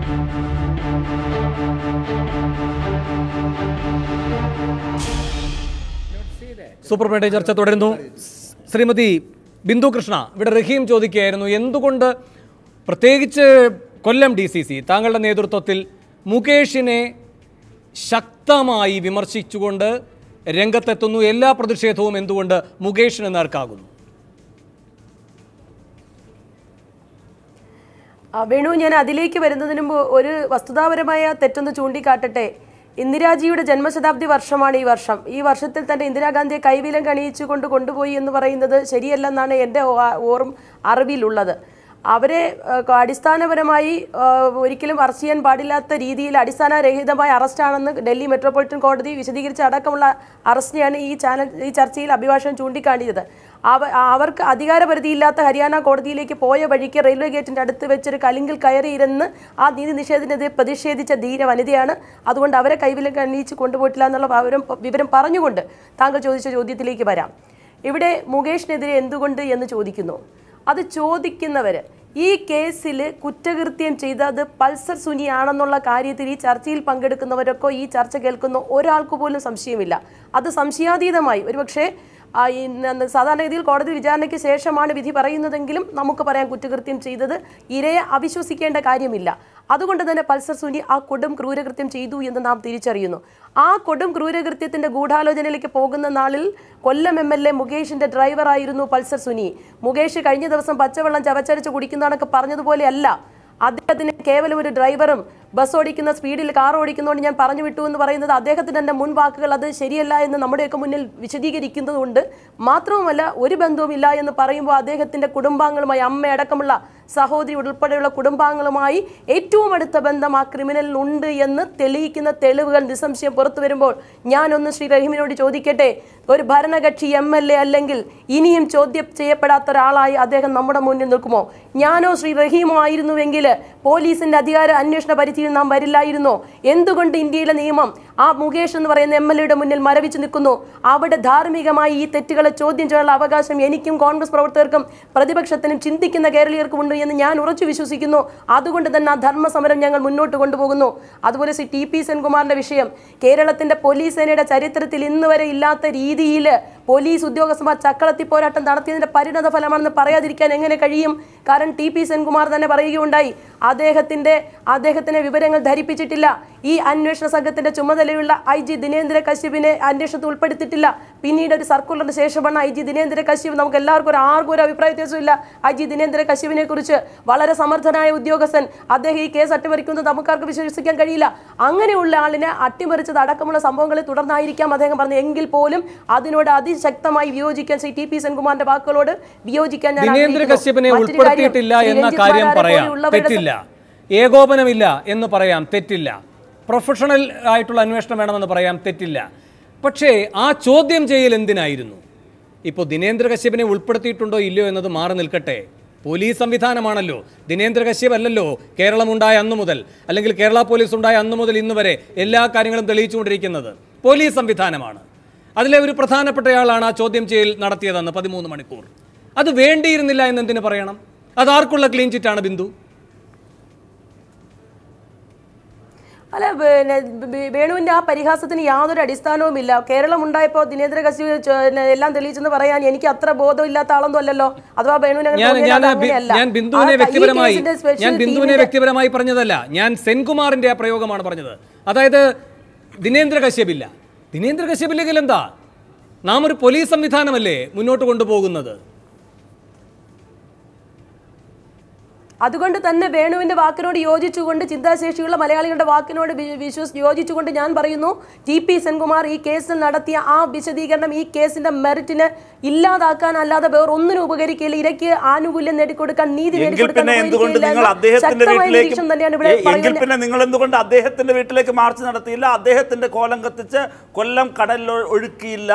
Super plate ചർച്ച തുടരുന്നു ശ്രീമതി ബിന്ദു കൃഷ്ണ ഇവിടെ റഹീം ചോദിക്കുകയായിരുന്നു എന്തുകൊണ്ട് പ്രത്യേകിച്ച് കൊല്ലം ഡി സി സി താങ്കളുടെ നേതൃത്വത്തിൽ മുകേഷിനെ ശക്തമായി വിമർശിച്ചുകൊണ്ട് രംഗത്തെത്തുന്നു എല്ലാ പ്രതിഷേധവും എന്തുകൊണ്ട് മുകേഷിന് നേർക്കാകുന്നു ആ, വേണു ഞാൻ അതിലേക്ക് വരുന്നതിന് മുമ്പ് ഒരു വസ്തുതാപരമായ തെറ്റൊന്ന് ചൂണ്ടിക്കാട്ടട്ടെ ഇന്ദിരാജിയുടെ ജന്മശതാബ്ദി വർഷമാണ് ഈ വർഷം ഈ വർഷത്തിൽ തന്നെ ഇന്ദിരാഗാന്ധിയെ കൈവിലം കണിയിച്ചുകൊണ്ട് കൊണ്ടുപോയി എന്ന് പറയുന്നത് ശരിയല്ലെന്നാണ് എൻ്റെ ഓ- ഓർമ്മ അറിവിലുള്ളത് അവരെ ആ, അടിസ്ഥാനപരമായി ആ, ഒരിക്കലും അറസ്റ്റ് ചെയ്യാൻ പാടില്ലാത്ത രീതിയിൽ അടിസ്ഥാനരഹിതമായ അറസ്റ്റാണെന്ന് ഡൽഹി മെട്രോപൊളിറ്റൻ കോടതി വിശദീകരിച്ച അടക്കമുള്ള അറസ്റ്റിനെയാണ് ഈ ചാനൽ ഈ ചർച്ചയിൽ അഭിഭാഷകൻ ചൂണ്ടിക്കാണിയത് അവ അവർക്ക് അധികാരപരിധിയില്ലാത്ത ഹരിയാന കോടതിയിലേക്ക് പോയ വഴിക്ക് റെയിൽവേ ഗേറ്റിന്റെ അടുത്ത് വെച്ചൊരു കലിങ്കിൽ കയറിയിരുന്ന് ആ നീതി നിഷേധത്തിനെതിരെ പ്രതിഷേധിച്ച ധീര വനിതയാണ് അതുകൊണ്ട് അവരെ കൈവിലും കണ്ണീച്ച് കൊണ്ടുപോയിട്ടില്ല എന്നുള്ള വിവരം വിവരം പറഞ്ഞുകൊണ്ട് താങ്കൾ ചോദിച്ച ചോദ്യത്തിലേക്ക് വരാം ഇവിടെ മുകേഷിനെതിരെ എന്തുകൊണ്ട് എന്ന് ചോദിക്കുന്നു അത് ചോദിക്കുന്നവർ ഈ കേസിൽ കുറ്റകൃത്യം ചെയ്തത് പൾസർ സുനിയാണെന്നുള്ള കാര്യത്തിൽ ഈ ചർച്ചയിൽ പങ്കെടുക്കുന്നവരൊക്കെ ഈ ചർച്ച കേൾക്കുന്ന ഒരാൾക്ക് പോലും സംശയമില്ല അത് സംശയാതീതമായി ഒരുപക്ഷെ ആ, ഈ ന- സാധാരണഗതിയിൽ കോടതി വിചാരണയ്ക്ക് ശേഷമാണ് വിധി പറയുന്നതെങ്കിലും നമുക്ക് പറയാൻ കുറ്റകൃത്യം ചെയ്തത് ഇരയെ അവിശ്വസിക്കേണ്ട കാര്യമില്ല അതുകൊണ്ട് തന്നെ പൾസർ സുനി ആ കൊടും ക്രൂരകൃത്യം ചെയ്തു എന്ന് നാം തിരിച്ചറിയുന്നു ആ കൊടും ക്രൂരകൃത്യത്തിന്റെ ഗൂഢാലോചനയിലേക്ക് പോകുന്ന നാളിൽ കൊല്ലം എം എൽ എ മുകേഷിന്റെ ഡ്രൈവറായിരുന്നു പൾസർ സുനി മുകേഷ് കഴിഞ്ഞ ദിവസം പച്ചവെള്ളം ചവച്ചരച്ച് കുടിക്കുന്നതാണൊക്കെ പറഞ്ഞതുപോലെയല്ല അദ്ദേഹത്തിന് കേവലം ഒരു ഡ്രൈവറും ബസ് ഓടിക്കുന്ന സ്പീഡിൽ കാർ ഓടിക്കുന്നതുകൊണ്ട് ഞാൻ പറഞ്ഞു വിട്ടു എന്ന് പറയുന്നത് അദ്ദേഹത്തിന്റെ തന്നെ മുൻ വാക്കുകൾ അത് ശരിയല്ല എന്ന് നമ്മുടെയൊക്കെ മുന്നിൽ വിശദീകരിക്കുന്നതുകൊണ്ട് മാത്രവുമല്ല ഒരു ബന്ധവുമില്ല എന്ന് പറയുമ്പോൾ അദ്ദേഹത്തിന്റെ കുടുംബാംഗങ്ങളുമായി അമ്മയടക്കമുള്ള സഹോദരി ഉൾപ്പെടെയുള്ള കുടുംബാംഗങ്ങളുമായി ഏറ്റവും അടുത്ത ബന്ധം ആ ക്രിമിനലിൽ ഉണ്ട് എന്ന് തെളിയിക്കുന്ന തെളിവുകൾ നിസ്സംശയം പുറത്തു വരുമ്പോൾ ഞാനൊന്ന് ശ്രീ റഹീമിനോട് ചോദിക്കട്ടെ ഒരു ഭരണകക്ഷി എം എൽ എ അല്ലെങ്കിൽ ഇനിയും ചോദ്യം ചെയ്യപ്പെടാത്ത ഒരാളായി അദ്ദേഹം നമ്മുടെ മുന്നിൽ നിൽക്കുമോ ഞാനോ ശ്രീ റഹീമോ ആയിരുന്നുവെങ്കിൽ പോലീസിന്റെ അധികാര അന്വേഷണ പരിധിയിൽ നാം വരില്ലായിരുന്നോ എന്തുകൊണ്ട് ഇന്ത്യയിലെ നിയമം ആ മുകേഷ് എന്ന് പറയുന്ന എം എൽ എയുടെ മുന്നിൽ മരവിച്ചു നിൽക്കുന്നു അവിടെ ധാർമ്മികമായി ഈ തെറ്റുകളെ ചോദ്യം ചെയ്യാനുള്ള അവകാശം എനിക്കും കോൺഗ്രസ് പ്രവർത്തകർക്കും പ്രതിപക്ഷത്തിനും ചിന്തിക്കുന്ന കേരളീയർക്കും ഉണ്ട് എന്ന് ഞാൻ ഉറച്ചു വിശ്വസിക്കുന്നു അതുകൊണ്ട് തന്നെ ആ ധർമ്മ സമരം ഞങ്ങൾ മുന്നോട്ട് കൊണ്ടുപോകുന്നു അതുപോലെ ശ്രീ ടി പി സെൻകുമാറിന്റെ വിഷയം കേരളത്തിന്റെ പോലീസ് സേനയുടെ ചരിത്രത്തിൽ ഇന്ന് വരെ ഇല്ലാത്ത രീതിയിൽ പോലീസ് ഉദ്യോഗസ്ഥന്മാർ ചക്കളത്തി പോരാട്ടം നടത്തിയതിന്റെ പരിണത ഫലമാണെന്ന് പറയാതിരിക്കാൻ എങ്ങനെ കഴിയും കാരണം ടി പി സെൻകുമാർ തന്നെ പറയുകയുണ്ടായി അദ്ദേഹത്തിന്റെ അദ്ദേഹത്തിനെ വിവരങ്ങൾ ധരിപ്പിച്ചിട്ടില്ല ഈ അന്വേഷണ സംഘത്തിന്റെ ചുമതലയുള്ള ഐ ജി ദിനേന്ദ്ര കശ്യപിനെ അന്വേഷണത്തിൽ ഉൾപ്പെടുത്തിയിട്ടില്ല പിന്നീട് ഒരു സർക്കുലറിന് ശേഷമാണ് ഐ ജി ദിനേന്ദ്ര കശ്യപ് നമുക്ക് എല്ലാവർക്കും ഒരു ആർക്കും ഒരു അഭിപ്രായ വ്യത്യാസമില്ല ഐ ജി ദിനേന്ദ്ര കശ്യപിനെ കുറിച്ച് വളരെ സമർത്ഥനായ ഉദ്യോഗസ്ഥൻ അദ്ദേഹം ഈ കേസ് അട്ടിമറിക്കുന്നത് നമുക്കാർക്ക് വിശ്വസിക്കാൻ കഴിയില്ല അങ്ങനെയുള്ള ആളിനെ അട്ടിമറിച്ചത് അടക്കമുള്ള സംഭവങ്ങളെ തുടർന്നായിരിക്കാം അദ്ദേഹം പറഞ്ഞത് എങ്കിൽ പോലും അതിനോട് അതിശക്തമായി വിയോജിക്കാൻ ശ്രീ ടി പി സെൻകുമാറിന്റെ വാക്കുകളോട് വിയോജിക്കാൻ ഞാൻ ദിനേന്ദ്ര ആഗ്രഹിക്കുന്നു. കശ്യപിനെ മറ്റൊരു കാര്യം, ഉൾപ്പെടുത്തിയിട്ടില്ല ശ്രീ എന്ന രഞ്ജിത്ത് കാര്യം മാരാരെ പറയാം പോലെയുള്ളവരുടെ തെറ്റില്ല ഏകോപനമില്ല എന്ന് പറയാം തെറ്റില്ല പ്രൊഫഷണൽ ആയിട്ടുള്ള അന്വേഷണം വേണമെന്ന് പറയാം തെറ്റില്ല പക്ഷേ ആ ചോദ്യം ചെയ്യൽ എന്തിനായിരുന്നു ഇപ്പോൾ ദിനേന്ദ്ര കശ്യപിനെ ഉൾപ്പെടുത്തിയിട്ടുണ്ടോ ഇല്ലയോ എന്നത് മാറി നിൽക്കട്ടെ പോലീസ് സംവിധാനമാണല്ലോ ദിനേന്ദ്ര കശ്യപ് അല്ലല്ലോ കേരളമുണ്ടായ അന്നു മുതൽ അല്ലെങ്കിൽ കേരള പോലീസ് ഉണ്ടായ അന്നു മുതൽ ഇന്ന് വരെ എല്ലാ കാര്യങ്ങളും തെളിയിച്ചുകൊണ്ടിരിക്കുന്നത് പോലീസ് സംവിധാനമാണ് അതിലെ ഒരു പ്രധാനപ്പെട്ടയാളാണ് ആ ചോദ്യം ചെയ്യൽ നടത്തിയതെന്ന് പതിമൂന്ന് മണിക്കൂർ അത് വേണ്ടിയിരുന്നില്ല എന്ന് എന്തിനു പറയണം അത് ആർക്കുള്ള ക്ലീൻ ചിറ്റാണ് ബിന്ദു അല്ല പിന്നെ വേ- വേണുവിന്റെ ആ പരിഹാസത്തിന് യാതൊരു അടിസ്ഥാനവുമില്ല കേരളം ഉണ്ടായപ്പോൾ ദിനേന്ദ്ര കശ്യപ് ചോ- പിന്നെ എല്ലാം തെളിയിച്ചെന്ന് പറയാൻ എനിക്ക് അത്ര ബോധമില്ലാത്ത ആളൊന്നും അല്ലല്ലോ അഥവാ വേണുവിനെ അങ്ങനെ ഞാൻ തോന്നിയാൽ ഞാൻ അത് ബി- അങ്ങനെയല്ല. ഞാൻ ആ ബിന്ദുവിനെ ഈ വ്യക്തിപരമായി കേസിന്റെ special ഞാൻ ബിന്ദുവിനെ teamന്റെ- വ്യക്തിപരമായി പറഞ്ഞതല്ല ഞാൻ സെൻകുമാറിന്റെ ആ പ്രയോഗമാണ് പറഞ്ഞത് അതായത് ദിനേന്ദ്ര കശ്യപില്ല ദിനേന്ദ്ര കശ്യപില്ലെങ്കിൽ എന്താ നാം ഒരു പോലീസ് സംവിധാനമല്ലേ മുന്നോട്ട് കൊണ്ടുപോകുന്നത് അതുകൊണ്ട് തന്നെ വേണുവിന്റെ വാക്കിനോട് യോജിച്ചുകൊണ്ട് ചിന്താശേഷിയുള്ള മലയാളികളുടെ വാക്കിനോട് വി- വിശ്വസ് യോജിച്ചുകൊണ്ട് ഞാൻ പറയുന്നു ടി പി സെൻകുമാർ ഈ കേസിൽ നടത്തിയ ആ വിശദീകരണം ഈ കേസിന്റെ മെറിറ്റിന് ഇല്ലാതാക്കാൻ അല്ലാതെ വേറെ ഒന്നിനും ഉപകരിക്കില്ല ഇരയ്ക്ക് ആനുകൂല്യം നേടിക്കൊടുക്കാൻ നീതി എങ്കിൽ നേടിക്കൊടുക്കാൻ പിന്നെ എന്തുകൊണ്ട് ഉപകരിക്കില്ല നിങ്ങൾ എന്ന അദ്ദേഹത്തിന്റെ ശക്തമായ വീട്ടിലേക്ക് നിരീക്ഷണം തന്നെയാണ് ഇവിടെ ഏ, എങ്കിൽ പറയുന്നത് പിന്നെ നിങ്ങൾ എന്തുകൊണ്ട് അദ്ദേഹത്തിന്റെ വീട്ടിലേക്ക് മാർച്ച് നടത്തിയില്ല അദ്ദേഹത്തിന്റെ കോലം കത്തിച്ച് കൊല്ലം കടലിൽ ഒ- ഒഴുക്കിയില്ല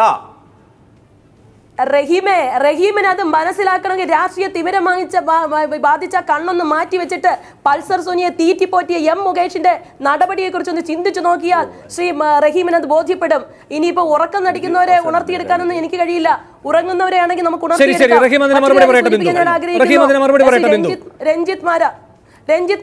റഹീമെ റഹീമിന് അത് മനസ്സിലാക്കണമെങ്കിൽ രാഷ്ട്രീയ തിമിരം വാങ്ങിച്ച ബാ- ബാ- ബാധിച്ച കണ്ണൊന്ന് മാറ്റി വെച്ചിട്ട് പൾസർ സോനിയെ തീറ്റിപ്പോറ്റിയ എം മുകേഷിന്റെ നടപടിയെ കുറിച്ചൊന്ന് ചിന്തിച്ചു നോക്കിയാൽ ശ്രീ മ, റഹീമിന് അത് ബോധ്യപ്പെടും ഇനിയിപ്പോ ഉറക്കം നടിക്കുന്നവരെ ഉണർത്തിയെടുക്കാനൊന്നും എനിക്ക് കഴിയില്ല ഉറങ്ങുന്നവരെ ആണെങ്കിൽ നമുക്ക് ശരി, ശരി. ഉണർത്തിയെടുക്കാം. റഹീം അതിന് മറ്റൊരു മറുപടി കാര്യം പറയട്ടെ, സൂചിപ്പിക്കാൻ ബിന്ദു. ഞാൻ ആഗ്രഹിക്കുന്നു. റഹീം അതിന് മറുപടി ശ്രീ പറയട്ടെ, ബിന്ദു. രഞ്ജിത്ത് രഞ്ജിത്ത് മാര രഞ്ജിത്ത് മാ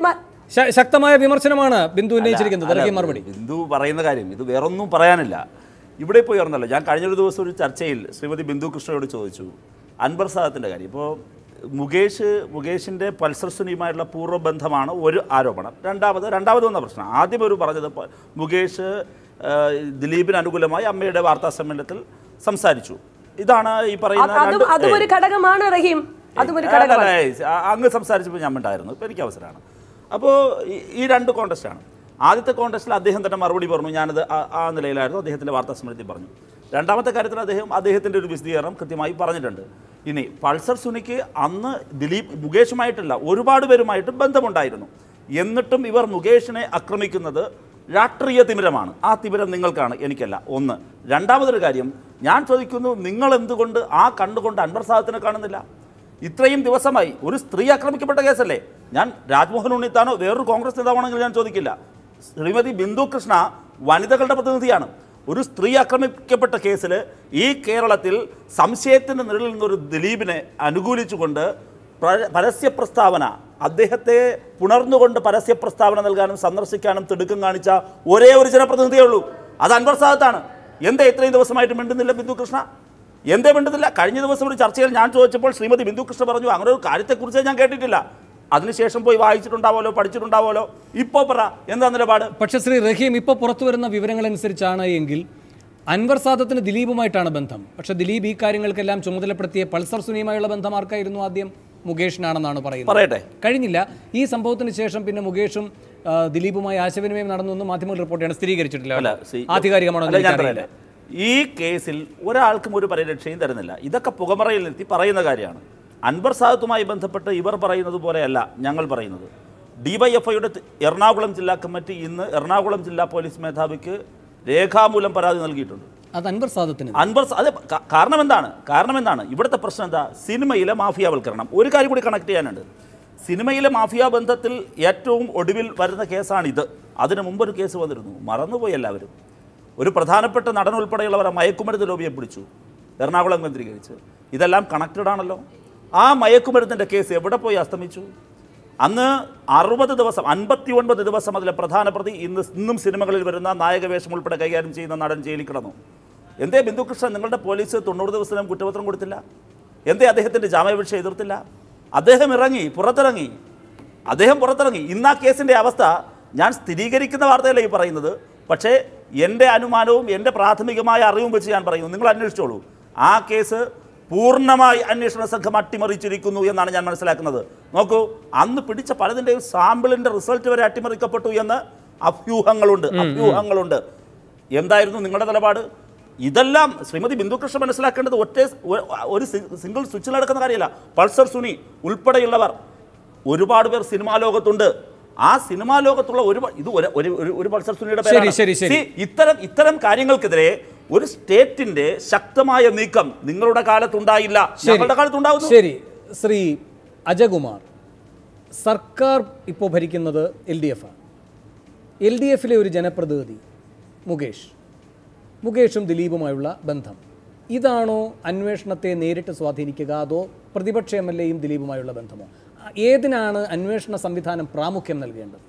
ശ- ശക്തമായ വിമർശനമാണ് ബിന്ദു ഉന്നയിച്ചിരിക്കുന്നത് അല്ല, റഹീം മറുപടി ബിന്ദു പറയുന്ന കാര്യം ഇത് വേറൊന്നും പറയാനില്ല ഇവിടെ പോയി ഉയർന്നല്ലോ ഞാൻ കഴിഞ്ഞൊരു ദിവസം ഒരു ചർച്ചയിൽ ശ്രീമതി ബിന്ദു കൃഷ്ണയോട് ചോദിച്ചു അൻവർ സാദത്തിൻ്റെ കാര്യം ഇപ്പോൾ മുകേഷ് മുകേഷിൻ്റെ പൾസർ സുനിയുമായിട്ടുള്ള പൂർവ്വബന്ധമാണ് ഒരു ആരോപണം രണ്ടാമത് രണ്ടാമത് വന്ന പ്രശ്നം ആദ്യം ഒരു പറഞ്ഞത് പ- മുകേഷ് ആ, ദിലീപിന് അനുകൂലമായി അമ്മയുടെ വാർത്താ സമ്മേളനത്തിൽ സംസാരിച്ചു ഇതാണ് ഈ പറയുന്ന അതും രണ്ട് അതും ഒരു ഘടകമാണ് റഹീം അതും ഒരു അല്ല, ഘടകമാണ് അല്ല, ഏയ്, ആ- അങ്ങ് സംസാരിച്ചപ്പോൾ ഞാൻ ഉണ്ടായിരുന്നു ഇപ്പം എനിക്ക് അവസരമാണ് അപ്പോൾ ഈ രണ്ട് കോൺടസ്റ്റാണ് ആദ്യത്തെ കോൺടസ്റ്റിൽ അദ്ദേഹം തന്നെ മറുപടി പറഞ്ഞു ഞാനത് ആ- ആ നിലയിലായിരുന്നു അദ്ദേഹത്തിൻ്റെ വാർത്താ സമ്മേളനത്തിൽ പറഞ്ഞു രണ്ടാമത്തെ കാര്യത്തിൽ അദ്ദേഹം അദ്ദേഹത്തിൻ്റെ ഒരു വിശദീകരണം കൃത്യമായി പറഞ്ഞിട്ടുണ്ട് ഇനി പൾസർ സുനിക്ക് അന്ന് ദിലീപ് മുകേഷുമായിട്ടല്ല ഒരുപാട് പേരുമായിട്ട് ബന്ധമുണ്ടായിരുന്നു എന്നിട്ടും ഇവർ മുകേഷിനെ ആക്രമിക്കുന്നത് രാഷ്ട്രീയ തിമിരമാണ് ആ തിമിരം നിങ്ങൾക്കാണ് എനിക്കല്ല ഒന്ന് രണ്ടാമതൊരു കാര്യം ഞാൻ ചോദിക്കുന്നു നിങ്ങൾ എന്തുകൊണ്ട് ആ കണ്ടുകൊണ്ട് അൻവർ സാദത്തിനെ കാണുന്നില്ല ഇത്രയും ദിവസമായി ഒരു സ്ത്രീ ആക്രമിക്കപ്പെട്ട കേസല്ലേ ഞാൻ രാജ്മോഹൻ ഉണ്ണിത്താനോ വേറൊരു കോൺഗ്രസ് നേതാവാണെങ്കിൽ ഞാൻ ചോദിക്കില്ല ശ്രീമതി ബിന്ദു കൃഷ്ണ വനിതകളുടെ പ്രതിനിധിയാണ് ഒരു സ്ത്രീ ആക്രമിക്കപ്പെട്ട കേസിൽ ഈ കേരളത്തിൽ സംശയത്തിൻ്റെ നിഴലിൽ നിന്നൊരു ദിലീപിനെ അനുകൂലിച്ചുകൊണ്ട് പ്ര- പരസ്യ പ്രസ്താവന അദ്ദേഹത്തെ പുണർന്നുകൊണ്ട് പരസ്യ പ്രസ്താവന നൽകാനും സന്ദർശിക്കാനും തിടുക്കം കാണിച്ച ഒരേ ഒരു ജനപ്രതിനിധിയേ ഉള്ളൂ അത് അൻവർ സാദത്താണ് എന്തേ ഇത്രയും ദിവസമായിട്ട് മിണ്ടുന്നില്ല ബിന്ദു കൃഷ്ണ എന്തേ മിണ്ടുന്നില്ല കഴിഞ്ഞ ദിവസം ഒരു ചർച്ചയിൽ ഞാൻ ചോദിച്ചപ്പോൾ ശ്രീമതി ബിന്ദു കൃഷ്ണ പറഞ്ഞു അങ്ങനെ ഒരു കാര്യത്തെക്കുറിച്ച് ഞാൻ കേട്ടിട്ടില്ല അതിനുശേഷം പോയി വായിച്ചിട്ടുണ്ടാവുമല്ലോ പഠിച്ചിട്ടുണ്ടാവുമല്ലോ ഇപ്പോൾ പറ എന്താ നിലപാട് പക്ഷേ ശ്രീ റഹീം ഇപ്പോൾ പുറത്തു വരുന്ന വിവരങ്ങളനുസരിച്ചാണ് എങ്കിൽ അൻവർ സാദത്തിന് ദിലീപുമായിട്ടാണ് ബന്ധം പക്ഷേ ദിലീപ് ഈ കാര്യങ്ങൾക്കെല്ലാം ചുമതലപ്പെടുത്തിയ പൾസർ സുനിയുമായുള്ള ബന്ധം ആർക്കായിരുന്നു ആദ്യം മുകേഷിനാണെന്നാണ് പറയുന്നത് പറയട്ടെ കഴിഞ്ഞില്ല ഈ സംഭവത്തിന് ശേഷം പിന്നെ മുകേഷും ആ, ദിലീപുമായി ആശയവിനിമയം നടന്നു എന്ന് മാധ്യമങ്ങൾ റിപ്പോർട്ട് ചെയ്യണം സ്ഥിരീകരിച്ചിട്ടില്ല അല്ല കേട്ടോ. സി- ആധികാരികമാണോ എന്ന് അല്ല, ഞാൻ എനിക്കറിയില്ല. പറയട്ടെ. ഈ കേസിൽ ഒരാൾക്കും ഒരു പരിരക്ഷയും തരുന്നില്ല ഇതൊക്കെ പുകമറയിൽ നിർത്തി പറയുന്ന കാര്യമാണ് അൻവർ സാദത്തുമായി ബന്ധപ്പെട്ട് ഇവർ പറയുന്നത് പോലെയല്ല ഞങ്ങൾ പറയുന്നത് ഡിവൈഎഫ്ഐയുടെ എറണാകുളം ജില്ലാ കമ്മിറ്റി ഇന്ന് എറണാകുളം ജില്ലാ പോലീസ് മേധാവിക്ക് രേഖാമൂലം പരാതി നൽകിയിട്ടുണ്ട് അത് അൻവർ സാദത്തിന് അൻവർ സ- അത് ക- കാരണം എന്താണ് കാരണം എന്താണ് ഇവിടുത്തെ പ്രശ്നം എന്താ സിനിമയിലെ മാഫിയാവൽക്കരണം ഒരു കാര്യം കൂടി കണക്ട് ചെയ്യാനുണ്ട് സിനിമയിലെ മാഫിയ ബന്ധത്തിൽ ഏറ്റവും ഒടുവിൽ വരുന്ന കേസാണിത് അതിനു മുമ്പ് ഒരു കേസ് വന്നിരുന്നു മറന്നുപോയി എല്ലാവരും ഒരു പ്രധാനപ്പെട്ട നടൻ ഉൾപ്പെടെയുള്ളവരെ മയക്കുമരുന്ന് ലോബിയെ പിടിച്ചു എറണാകുളം കേന്ദ്രീകരിച്ച് ഇതെല്ലാം കണക്റ്റഡ് ആണല്ലോ ആ മയക്കുമരുന്നിൻ്റെ കേസ് എവിടെ പോയി അസ്തമിച്ചു അന്ന് അറുപത് ദിവസം അൻപത്തി ഒൻപത് ദിവസം അതിലെ പ്രധാന പ്രതി ഇന്ന് ഇന്നും സിനിമകളിൽ വരുന്ന നായകവേഷം ഉൾപ്പെടെ കൈകാര്യം ചെയ്യുന്ന നടൻ ജയിലിൽ കിടന്നു എന്തേ ബിന്ദുകൃഷ്ണൻ നിങ്ങളുടെ പോലീസ് തൊണ്ണൂറ് ദിവസത്തിനും കുറ്റപത്രം കൊടുത്തില്ല എന്തേ അദ്ദേഹത്തിൻ്റെ ജാമ്യാപേക്ഷ എതിർത്തില്ല അദ്ദേഹം ഇറങ്ങി പുറത്തിറങ്ങി അദ്ദേഹം പുറത്തിറങ്ങി ഇന്ന് ആ കേസിൻ്റെ അവസ്ഥ ഞാൻ സ്ഥിരീകരിക്കുന്ന വാർത്തയല്ല ഈ പറയുന്നത് പക്ഷേ എൻ്റെ അനുമാനവും എൻ്റെ പ്രാഥമികമായ അറിവും വെച്ച് ഞാൻ പറയുന്നു നിങ്ങൾ അന്വേഷിച്ചോളൂ ആ കേസ് പൂർണ്ണമായി അന്വേഷണ സംഘം അട്ടിമറിച്ചിരിക്കുന്നു എന്നാണ് ഞാൻ മനസ്സിലാക്കുന്നത് നോക്കൂ അന്ന് പിടിച്ച പലതിൻ്റെയും സാമ്പിളിൻ്റെ റിസൾട്ട് വരെ അട്ടിമറിക്കപ്പെട്ടു എന്ന് അഭ്യൂഹങ്ങളുണ്ട് അഭ്യൂഹങ്ങളുണ്ട് എന്തായിരുന്നു നിങ്ങളുടെ നിലപാട് ഇതെല്ലാം ശ്രീമതി ബിന്ദുകൃഷ്ണ മനസ്സിലാക്കേണ്ടത് ഒറ്റ ഒ- ഒരു സി- സിംഗിൾ സ്വിച്ചിൽ നടക്കുന്ന കാര്യമല്ല പൾസർ സുനി ഉൾപ്പെടെയുള്ളവർ ഒരുപാട് പേർ സിനിമാ ലോകത്തുണ്ട് ആ സിനിമാ ലോകത്തുള്ള ഒരു ഇത് ഒരു ഒരു- ഒരു- ഒരു പൾസർ സുനിയുടെ ശരി, പേരാണ്. ശരി, ശരി. See, ഇത്തരം ഇത്തരം കാര്യങ്ങൾക്കെതിരെ ഒരു സ്റ്റേറ്റിന്റെ ശക്തമായ നീക്കം നിങ്ങളുടെ കാലത്തുണ്ടായില്ല ശരി. ഞങ്ങളുടെ കാലത്തുണ്ടാവുന്നു ശരി ശ്രീ അജകുമാർ സർക്കാർ ഇപ്പോൾ ഭരിക്കുന്നത് L D F L D എഫിലെ ഒരു ജനപ്രതിനിധി മുകേഷ് മുകേഷും ദിലീപുമായുള്ള ബന്ധം ഇതാണോ അന്വേഷണത്തെ നേരിട്ട് സ്വാധീനിക്കുക അതോ പ്രതിപക്ഷ എം എൽ എയും ദിലീപുമായുള്ള ബന്ധമോ ഏതിനാണ് അന്വേഷണ സംവിധാനം പ്രാമുഖ്യം നൽകേണ്ടത്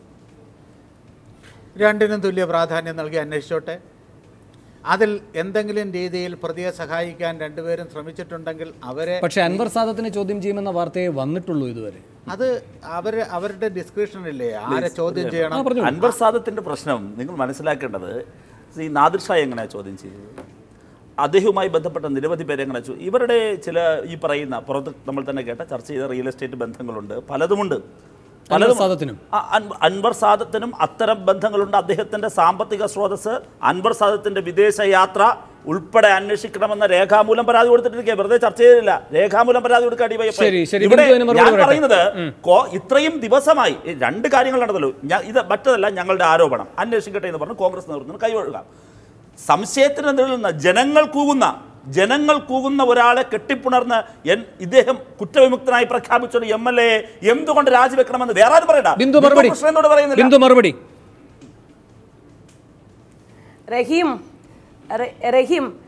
രണ്ടിനും തുല്യ പ്രാധാന്യം നൽകി അന്വേഷിച്ചോട്ടെ അതിൽ എന്തെങ്കിലും രീതിയിൽ പ്രതിയെ സഹായിക്കാൻ രണ്ടുപേരും ശ്രമിച്ചിട്ടുണ്ടെങ്കിൽ അവരെ പക്ഷേ അൻവർ സാദത്തിനെ ചോദ്യം ചെയ്യുമെന്ന വാർത്തയെ വന്നിട്ടുള്ളൂ ഇതുവരെ അത് അവർ അവരുടെ ഡിസ്ക്രിപ്ഷനില്ലേ ആരെ ചോദ്യം ആ ചെയ്യണം പറഞ്ഞു അൻവർ സാദത്തിന്റെ പ്രശ്നം നിങ്ങൾ മനസ്സിലാക്കേണ്ടത് ഈ നാദിർ ഷാ എങ്ങനെയാണ് ചോദ്യം ചെയ്തത് അദ്ദേഹവുമായി ബന്ധപ്പെട്ട നിരവധി പേരെ എങ്ങനെ ചോ- ഇവരുടെ ചില ഈ പറയുന്ന പുറത്ത് നമ്മൾ തന്നെ കേട്ട ചർച്ച ചെയ്ത റിയൽ എസ്റ്റേറ്റ് ബന്ധങ്ങളുണ്ട് പലതുമുണ്ട് അൻവർ സാദത്തിനും അ- അൻ- അൻവർ സാദത്തിനും അത്തരം ബന്ധങ്ങളുണ്ട് അദ്ദേഹത്തിന്റെ സാമ്പത്തിക സ്രോതസ് അൻവർ സാദത്തിന്റെ വിദേശ യാത്ര ഉൾപ്പെടെ അന്വേഷിക്കണമെന്ന രേഖാമൂലം പരാതി കൊടുത്തിട്ടിരിക്കുക വെറുതെ ചർച്ച ചെയ്തില്ല രേഖാമൂലം പരാതി കൊടുക്കുക DYFI. ശരി, ശരി. ഇവിടെ ബിന്ദു അതിന് മറുപടി ഞാൻ പറയട്ടെ. പറയുന്നത് കോ- ഇത്രയും ദിവസമായി ഈ രണ്ട് കാര്യങ്ങൾ നടന്നല്ലോ ഞാൻ ഇത് മറ്റതല്ല ഞങ്ങളുടെ ആരോപണം അന്വേഷിക്കട്ടെ എന്ന് പറഞ്ഞു കോൺഗ്രസ് നേതൃത്വം കൈവഴുകാം സംശയത്തിന് നിലനിന്ന ജനങ്ങൾ കൂകുന്ന ജനങ്ങൾ കൂകുന്ന ഒരാളെ കെട്ടിപ്പുണർന്ന് എൻ ഇദ്ദേഹം കുറ്റവിമുക്തനായി പ്രഖ്യാപിച്ച ഒരു എം എൽ എ എന്തുകൊണ്ട് രാജിവെക്കണമെന്ന് വേറെ ആരും പറയണ്ട ബിന്ദു മറുപടി കൃഷ്ണനോട് പറയുന്നില്ല ബിന്ദു മറുപടി റഹീം റെ- റഹീം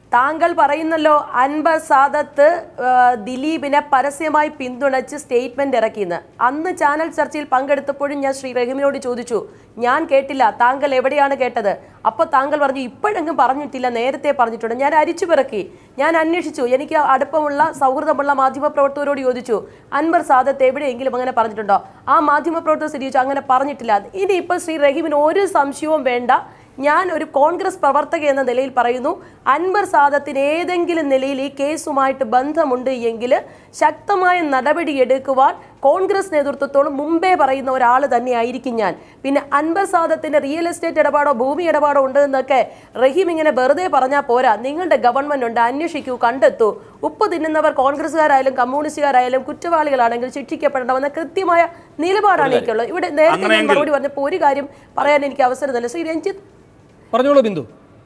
താങ്കൾ പറയുന്നല്ലോ അൻവർ സാദത്ത് ആ, ദിലീപിനെ പരസ്യമായി പിന്തുണച്ച് സ്റ്റേറ്റ്മെന്റ് ഇറക്കിയെന്ന് അന്ന് ചാനൽ ചർച്ചയിൽ പങ്കെടുത്തപ്പോഴും ഞാൻ ശ്രീ റഹീമിനോട് ചോദിച്ചു ഞാൻ കേട്ടില്ല താങ്കൾ എവിടെയാണ് കേട്ടത് അപ്പോൾ താങ്കൾ പറഞ്ഞു ഇപ്പോഴെങ്കിലും പറഞ്ഞിട്ടില്ല നേരത്തെ പറഞ്ഞിട്ടുണ്ട് ഞാൻ അരിച്ചു പിറക്കി ഞാൻ അന്വേഷിച്ചു എനിക്ക് അടുപ്പമുള്ള സൗഹൃദമുള്ള മാധ്യമപ്രവർത്തകരോട് ചോദിച്ചു അൻവർ സാദത്ത് എവിടെയെങ്കിലും അങ്ങനെ പറഞ്ഞിട്ടുണ്ടോ ആ മാധ്യമപ്രവർത്തകർ സ്ഥിരീകരിച്ചു അങ്ങനെ പറഞ്ഞിട്ടില്ല ഇനിയിപ്പോൾ ശ്രീ റഹീമിന് ഒരു സംശയവും വേണ്ട ഞാൻ ഒരു കോൺഗ്രസ് പ്രവർത്തക എന്ന നിലയിൽ പറയുന്നു അൻവർ സാദത്തിന് ഏതെങ്കിലും നിലയിൽ ഈ കേസുമായിട്ട് ബന്ധമുണ്ട് എങ്കിൽ ശക്തമായ നടപടി എടുക്കുവാൻ കോൺഗ്രസ് നേതൃത്വത്തോട് മുമ്പേ പറയുന്ന ഒരാൾ തന്നെയായിരിക്കും ഞാൻ പിന്നെ അൻവർ സാദത്തിന്റെ റിയൽ എസ്റ്റേറ്റ് ഇടപാടോ ഭൂമി ഇടപാടോ ഉണ്ട് എന്നൊക്കെ റഹീം ഇങ്ങനെ വെറുതെ പറഞ്ഞാൽ പോരാ നിങ്ങളുടെ ഗവൺമെന്റ് ഉണ്ട് അന്വേഷിക്കൂ കണ്ടെത്തൂ ഉപ്പ് തിന്നുന്നവർ കോൺഗ്രസ്സുകാരായാലും കമ്മ്യൂണിസ്റ്റുകാരായാലും കുറ്റവാളികളാണെങ്കിൽ ശിക്ഷിക്കപ്പെടണമെന്ന കൃത്യമായ നിലപാടാണ് എനിക്കുള്ളത് ഇവിടെ നേരത്തെ ഞാൻ അങ്ങനെയെങ്കിൽ- മറുപടി പറഞ്ഞപ്പോൾ ഒരു കാര്യം പറയാൻ എനിക്ക് അവസരം തന്നെ ശ്രീ രഞ്ജിത്ത് പറഞ്ഞോളൂ ബിന്ദു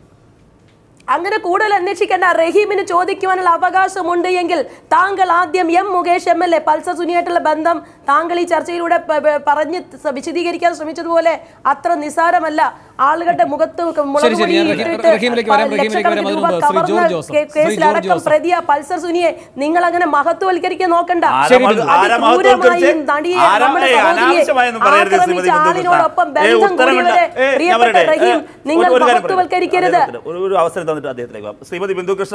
അങ്ങനെ കൂടുതൽ അന്വേഷിക്കേണ്ട റഹീമിന് ചോദിക്കുവാനുള്ള അവകാശമുണ്ട് എങ്കിൽ താങ്കൾ ആദ്യം M Mukesh M L A Pulsar സുനിയായിട്ടുള്ള ബന്ധം താങ്കൾ ഈ ചർച്ചയിലൂടെ പ- പ- പറഞ്ഞ് സ- വിശദീകരിക്കാൻ ശ്രമിച്ചതുപോലെ അത്ര നിസാരമല്ല ആളുകളുടെ മുഖത്ത് മുളക് ശരി, പൊടി ഞാൻ റഹീം- ഇട്ടിട്ട് റഹീമിലേക്ക് വരാം, റഹീമിലേക്ക് ലക്ഷക്കണക്കിന് വരാം. രൂപ അതിനു മുമ്പ് ശ്രീ കവർന്ന ജോർജ് ജോസഫ്, കേ- ശ്രീ കേസിലടക്കം ജോർജ് പ്രതിയ പൾസർ സുനിയെ നിങ്ങൾ അങ്ങനെ മഹത്വവൽക്കരിക്കാൻ നോക്കണ്ട ആരാ ശരി, മഹത്വ- ബിന്ദു. ആരാ അതിക്രൂരമായി മഹത്വവൽക്കരിച്ചേ? നടിയെ ആരാ- നമ്മുടെ ഏയ് സഹോദരിയെ അനാവശ്യമായൊന്നും പറയരുത് ശ്രീമതി ആക്രമിച്ച ബിന്ദു കൃഷ്ണ. ആളിനോടൊപ്പം ഏയ് ബന്ധം ഉത്തരം വേണ്ട. കൂടിയവരെ ഏയ് ഞാൻ പ്രിയപ്പെട്ട പറയട്ടെ. റഹീം ഏയ് നിങ്ങൾ ഒരു- ഒരു കാര്യം മഹത്വവൽക്കരിക്കരുത് പറയട്ടെ. ഒരു ഒരു അവസരം തന്നിട്ട് അദ്ദേഹത്തിലേക്ക് വാ. ശ്രീമതി ബിന്ദു കൃഷ്ണ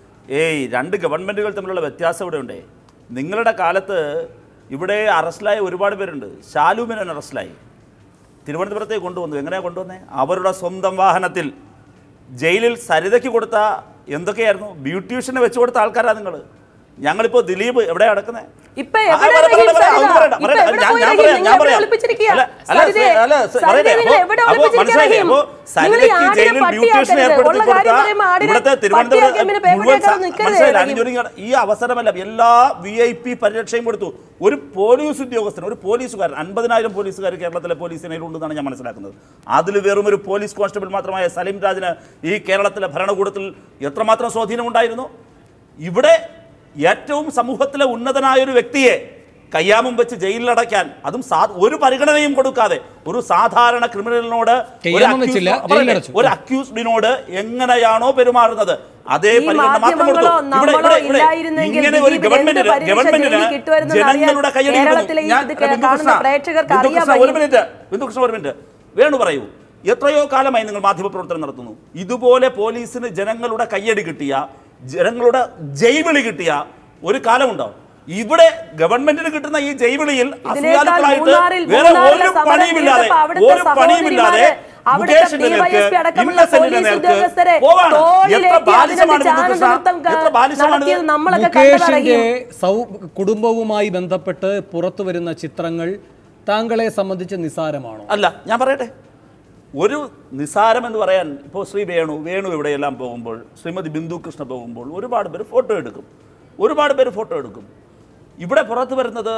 ഏയ് രണ്ട് ഗവൺമെന്റുകൾ തമ്മിലുള്ള വ്യത്യാസം ഇവിടെ ഉണ്ടേ നിങ്ങളുടെ കാലത്ത് ഇവിടെ അറസ്റ്റിലായ ഒരുപാട് പേരുണ്ട് ഷാലു മേനോൻ അറസ്റ്റിലായി തിരുവനന്തപുരത്തേക്ക് കൊണ്ടുവന്നു എങ്ങനെയാ കൊണ്ടുവന്നേ അവരുടെ സ്വന്തം വാഹനത്തിൽ ജയിലിൽ സരിതയ്ക്ക് കൊടുത്ത എന്തൊക്കെയായിരുന്നു ബ്യൂട്ടീഷ്യനെ വെച്ചു കൊടുത്ത ആൾക്കാരാ നിങ്ങൾ ഞങ്ങളിപ്പോ ദിലീപ് എവിടെയാ നടക്കുന്നത് ഇപ്പൊ എവിടെ റഹീം സരിത? ഇപ്പൊ എവിടെ പോയി റഹീം? നിങ്ങൾ എവിടെ ഒളിപ്പിച്ചിരിക്കുക? സരിതയെ- സരിതയെ നിങ്ങൾ എവിടെ ഒളിപ്പിച്ചിരിക്കുക റഹീം? നിങ്ങൾ ഈ ആടിനെ പട്ടിയാക്കരുത്. ഉള്ള കാര്യം പറയുമ്പോൾ ആടിനെ പട്ടിയാക്കി പിന്നെ പേപ്പട്ടിയാക്കാതെ നിൽക്കരുത് റഹീം. ഈ അവസരമല്ല എല്ലാ വി ഐ പി പരിരക്ഷയും കൊടുത്തു ഒരു പോലീസ് ഉദ്യോഗസ്ഥൻ ഒരു പോലീസുകാരൻ അൻപതിനായിരം പോലീസുകാർ കേരളത്തിലെ പോലീസിനുണ്ടെന്നാണ് ഞാൻ മനസ്സിലാക്കുന്നത് അതിൽ വെറും ഒരു പോലീസ് കോൺസ്റ്റബിൾ മാത്രമായ സലീം രാജിന് ഈ കേരളത്തിലെ ഭരണകൂടത്തിൽ എത്രമാത്രം സ്വാധീനമുണ്ടായിരുന്നു ഇവിടെ ഏറ്റവും സമൂഹത്തിലെ ഉന്നതനായ ഒരു വ്യക്തിയെ കയ്യാമം വെച്ച് ജയിലിലടയ്ക്കാൻ അതും സാ- ഒരു പരിഗണനയും കൊടുക്കാതെ ഒരു സാധാരണ ക്രിമിനലിനോട് ഒരു കയ്യാമം accused- വെച്ചില്ല, പറയട്ടെ, ജയിലിലടച്ചു. ഒരു അക്യൂസ്ഡിനോട് എങ്ങനെയാണോ പെരുമാറുന്നത് അതേ ഈ പരിഗണന മാത്രം കൊടുത്തു മാധ്യമങ്ങളോ ഇവിടെ നമ്മളോ ഇവിടെ ഇവിടെ ഇല്ലായിരുന്നെങ്കിൽ ഇങ്ങനെ ഒരു ദിലീപിന് എന്ത് ഗവൺമെന്റിന് പരീക്ഷ ഗവൺമെന്റിന് ജയിലിൽ കിട്ടുമായിരുന്നു ജനങ്ങളുടെ അറിയാൻ കയ്യടി കേരളത്തിലെ ഈ ഞാൻ ഇത് ബിന്ദു കാണുന്ന കൃഷ്ണ, പ്രേക്ഷകർക്ക് ബിന്ദു അറിയാൻ കൃഷ്ണ, ഒരു വയ്യ. മിനിറ്റ് ബിന്ദു കൃഷ്ണ ഒരു മിനിറ്റ് വേണു പറയൂ എത്രയോ കാലമായി നിങ്ങൾ മാധ്യമപ്രവർത്തനം നടത്തുന്നു ഇതുപോലെ പോലീസിന് ജനങ്ങളുടെ കയ്യടി കിട്ടിയ ജനങ്ങളുടെ ജൈവിളി കിട്ടിയ ഒരു കാലമുണ്ടോ ഇവിടെ ഗവൺമെന്റിന് കിട്ടുന്ന ഈ ജൈവിളിയിൽ അസൂയാലുക്കളായിട്ട് മൂന്നാറിൽ വേറെ മൂന്നാറിലെ ഒരു സമരം പണിയുമില്ലാതെ ചെയ്തപ്പോൾ അവിടുത്തെ ഒരു പണിയുമില്ലാതെ സഹോദരിമാരെ, അവിടുത്തെ മുകേഷിന്റെ നേർക്ക് DYSP അടക്കമുള്ള ഇന്നസെന്റിന്റെ പോലീസ് നേർക്ക് ഉദ്യോഗസ്ഥരെ പോവാണ് തോളിലേറ്റി എത്ര ബാലിശമാണ് അതിന്റെ ബിന്ദു കൃഷ്ണ ചാനൽ നൃത്തം എത്ര ബാലിശമാണ് നടത്തിയത് ഇത്? നമ്മളൊക്കെ മുകേഷിന്റെ കണ്ടതറിയും സൗ കുടുംബവുമായി ബന്ധപ്പെട്ട് പുറത്തു വരുന്ന ചിത്രങ്ങൾ താങ്കളെ സംബന്ധിച്ച് നിസാരമാണോ അല്ല ഞാൻ പറയട്ടെ ഒരു നിസാരം എന്ന് പറയാൻ ഇപ്പോൾ ശ്രീ വേണു വേണു ഇവിടെയെല്ലാം പോകുമ്പോൾ ശ്രീമതി ബിന്ദു കൃഷ്ണ പോകുമ്പോൾ ഒരുപാട് പേര് ഫോട്ടോ എടുക്കും ഒരുപാട് പേര് ഫോട്ടോ എടുക്കും ഇവിടെ പുറത്തു വരുന്നത്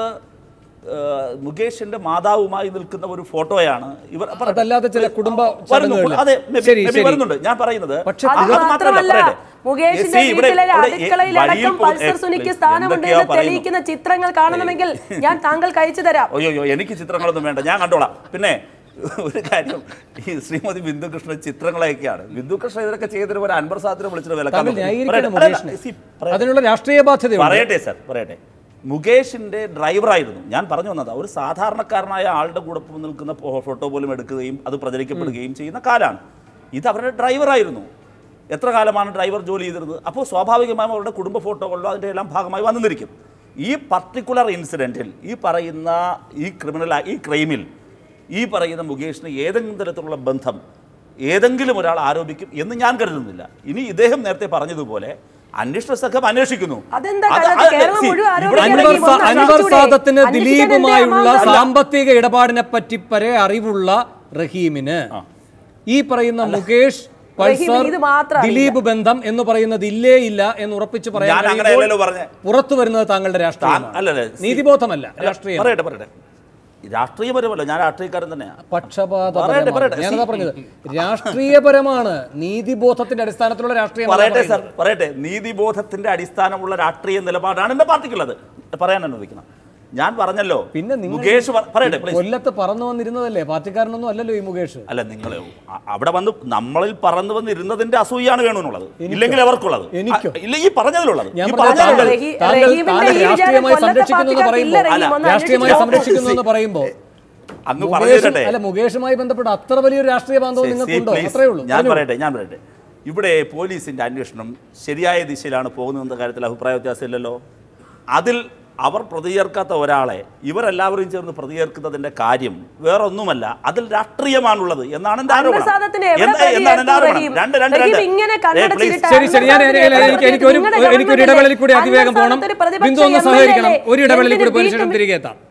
ആ, മുകേഷിന്റെ മാതാവുമായി നിൽക്കുന്ന ഒരു ഫോട്ടോയാണ് ഇവർ പറയട്ടെ. അതല്ലാതെ ചില കുടുംബ വരുന്നു. ചടങ്ങുകളിൽ. അതെ maybe- ശരി, maybe ശരി. വരുന്നുണ്ട് ഞാൻ പറയുന്നത് പക്ഷെ അത് അത് മാത്രമല്ല, മാത്രമല്ല പറയട്ടെ. മുകേഷിന്റെ See, ഇവിടെ- വീട്ടിലെ ഇവിടെ ഈ അടുക്കളയിലടക്കം വഴിയിൽ പോ- പൾസർ ഏ, സുനിക്ക് please, സ്ഥാനമുണ്ട് എന്തൊക്കെയോ എന്ന് പറയുന്നു. തെളിയിക്കുന്ന ചിത്രങ്ങൾ കാണണമെങ്കിൽ ഞാൻ താങ്കൾക്ക് അയച്ചു തരാം അയ്യോ എനിക്ക് ചിത്രങ്ങളൊന്നും വേണ്ട ഞാൻ കണ്ടോളാം പിന്നെ ഒരു കാര്യം ഈ ശ്രീമതി ബിന്ദു കൃഷ്ണ ചിത്രങ്ങളൊക്കെയാണ് ബിന്ദു കൃഷ്ണ ഇതൊക്കെ ചെയ്തിട്ട് ഒരു അൻപർ സാധനം വിളിച്ചിട്ട് വിലക്കാൻ താങ്കൾ നോക്കുന്നു. ന്യായീകരിക്കണം പറയട്ടെ, മുകേഷിനെ see, പറയട്ടെ. അതിനുള്ള രാഷ്ട്രീയ ബാധ്യതയുണ്ട് പറയട്ടെ സർ പറയട്ടെ മുകേഷിന്റെ ഡ്രൈവറായിരുന്നു ഞാൻ പറഞ്ഞു വന്നത് ഒരു സാധാരണക്കാരനായ ആളുടെ കൂടെ നിൽക്കുന്ന ഫോ- ഫോട്ടോ പോലും എടുക്കുകയും അത് പ്രചരിക്കപ്പെടുകയും ചെയ്യുന്ന കാലാണ് ഇത് അവരുടെ ഡ്രൈവറായിരുന്നു എത്ര കാലമാണ് ഡ്രൈവർ ജോലി ചെയ്തിരുന്നത് അപ്പോൾ സ്വാഭാവികമായും അവരുടെ കുടുംബ ഫോട്ടോകളിലോ അതിൻ്റെ എല്ലാം ഭാഗമായി വന്നിരിക്കും ഈ പർട്ടിക്കുലർ ഇൻസിഡൻറ്റിൽ ഈ പറയുന്ന ഈ ക്രിമിനൽ ഈ ക്രൈമിൽ ഈ പറയുന്ന മുകേഷിന് ഏതെങ്കിലും തരത്തിലുള്ള ബന്ധം ഏതെങ്കിലും ഒരാൾ ആരോപിക്കും എന്ന് ഞാൻ കരുതുന്നില്ല ഇനി ഇദ്ദേഹം നേരത്തെ പറഞ്ഞതുപോലെ അന്വേഷണ സംഘം അന്വേഷിക്കുന്നു അതെന്താ അത് കാരണം അത് കേരളം see, മുഴുവൻ ഇവിടെ ആരോപിക്കാൻ അൻവർ ഇറങ്ങി സ- വന്ന് അൻവർ അന്വേഷിച്ചൂടെ? സാദത്തിന് അന്വേഷിക്കാൻ ദിലീപുമായുള്ള എന്തേ അമ്മാവൻ സാമ്പത്തിക ഇടപാടിനെ പറ്റി വരെ അറിവുള്ള റഹീമിന് ഈ പറയുന്ന മുകേഷ് റഹീമിന് പൾസർ ഇത് മാത്രം ദിലീപ് ബന്ധം എന്ന് പറയുന്നത് ഇല്ലേ ഇല്ല എന്ന് ഉറപ്പിച്ച് പറയാൻ ഞാൻ അങ്ങനെ കഴിയുമ്പോൾ അല്ലല്ലോ പറഞ്ഞേ. പുറത്തു വരുന്നത് താങ്കളുടെ രാഷ്ട്രീയം താൻ- അല്ലല്ലേ, see- നീതിബോധമല്ല രാഷ്ട്രീയം പറയട്ടെ പറയട്ടെ രാഷ്ട്രീയപരമല്ല ഞാൻ രാഷ്ട്രീയക്കാരൻ തന്നെയാണ് പറയട്ടെ, പക്ഷപാതപരമാണ് പറയട്ടെ. ഞാനതാ പറഞ്ഞത് രാഷ്ട്രീയപരമാണ് നീതിബോധത്തിന്റെ അടിസ്ഥാനത്തിലുള്ള രാഷ്ട്രീയം പറയട്ടെ സർ പറയട്ടെ നീതിബോധത്തിന്റെ അടിസ്ഥാനമുള്ള രാഷ്ട്രീയ നിലപാടാണ് എൻ്റെ പാർട്ടിക്കുള്ളത് പറയാൻ അനുവദിക്കണം ഞാൻ പറഞ്ഞല്ലോ പിന്നെ നിങ്ങൾ മുകേഷ് പ- പറയട്ടെ please. കൊല്ലത്ത് പറന്നു വന്നിരുന്നതല്ലേ പാർട്ടിക്കാരനൊന്നും അല്ലല്ലോ ഈ മുകേഷ് അല്ല നിങ്ങൾ അവിടെ വന്ന് നമ്മളിൽ പറന്നു വന്നിരുന്നതിന്റെ അസൂയാണ് വേണമെന്നുള്ളത് ഇല്ലെങ്കിൽ അവർക്കുള്ളത് എനിക്കോ? ആ, ഇല്ല ഈ പറഞ്ഞതിലുള്ളത് ഞാൻ ഈ പറഞ്ഞ പറഞ്ഞ താങ്കൾ റഹീ- താങ്കൾ റഹീമിന്റെ താങ്കൾ ഈ വിചാരം രാഷ്ട്രീയമായി കൊല്ലത്തെ സംരക്ഷിക്കുന്നു എന്ന് പാർട്ടിക്കാർക്കില്ല, പറയുമ്പോൾ റഹീം, ഒന്ന് രാഷ്ട്രീയമായി അന്വേഷിച്ച് സംരക്ഷിക്കുന്നു എന്ന് പറയുമ്പോൾ അങ്ങ് മുകേഷും- പറഞ്ഞിട്ടെ അല്ല മുകേഷുമായി ബന്ധപ്പെട്ട് അത്ര വലിയൊരു രാഷ്ട്രീയ ബാന്ധവം See, നിങ്ങൾക്കുണ്ടോ please. അത്രേ ഉള്ളൂ ഞാൻ പറഞ്ഞോളൂ. പറയട്ടെ ഞാൻ പറയട്ടെ ഇവിടെ പോലീസിന്റെ അന്വേഷണം ശരിയായ ദിശയിലാണ് പോകുന്നതെന്ന കാര്യത്തിൽ അഭിപ്രായ വ്യത്യാസമില്ലല്ലോ അതിൽ അവർ പ്രതിചേർക്കാത്ത ഒരാളെ ഇവരെല്ലാവരും ചേർന്ന് പ്രതിചേർക്കുന്നതിന്റെ കാര്യം വേറൊന്നുമല്ല അതിൽ രാഷ്ട്രീയമാണുള്ളത് എന്നാണ് എന്റെ ആരോപണം അൻവസാദത്തിന് എവിടെ എന്താ- എന്താണ് എന്റെ പ്രതിചേർത്തു ആരോപണം റഹീം? രണ്ട് രണ്ട് റഹീം രണ്ട് ഇങ്ങനെ ഏയ്, കണ്ണടച്ചിട്ട് please. ശരി ശരി ഞാൻ അൻവർ എനിക്ക് സാദത്തിന് എനിക്ക് ഒരു നിങ്ങളുടെ എനിക്കൊരു ഗവൺമെന്റ് ഇടവേളയിൽ കൂടി അല്ലേ? അതിവേഗം പോകണം അൻവർ സാദത്ത് ഒരു പ്രതിപക്ഷ ബിന്ദു ഒന്ന് എം എൽ എ സഹകരിക്കണം അല്ലേ? ഒരു ഇടവേളയിൽ കൂടി എന്തിന് പോയതിനു ശേഷം വീണ്ടും തിരികെ എത്താം